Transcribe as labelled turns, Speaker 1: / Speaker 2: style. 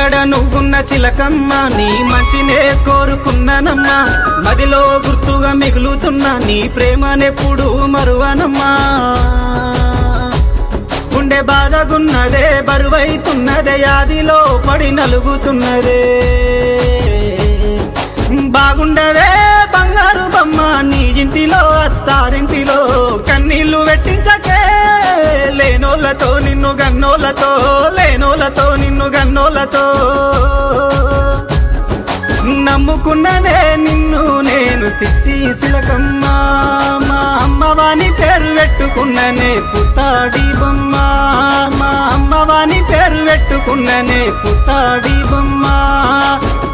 Speaker 1: ఎక్కడ నువ్వున్న చిలకమ్మ నీ మంచినే కోరుకున్నానమ్మా మదిలో గుర్తుగా మిగులుతున్నా నీ ప్రేమనెప్పుడు మరువనమ్మా గుండె బాధగున్నదే బరువైతున్నదే యాదిలో పడి నలుగుతున్నదే బాగుండవే బంగారు బొమ్మ నీ ఇంటిలో అత్తారింటిలో కన్నీళ్లు పెట్టించకే లేనోళ్ళతో నిన్ను గన్నోళ్ళతో లేనోళ్ళతో నిన్ను గన్నోళ్ళతో నమ్ముకున్ననే నిన్ను నేను సిట్టి సిలకమ్మ మా అమ్మవాని పేరు పెట్టుకున్ననే పుత్తాడి బొమ్మ మా అమ్మవాని పేరు పెట్టుకున్ననే పుత్తాడి బొమ్మ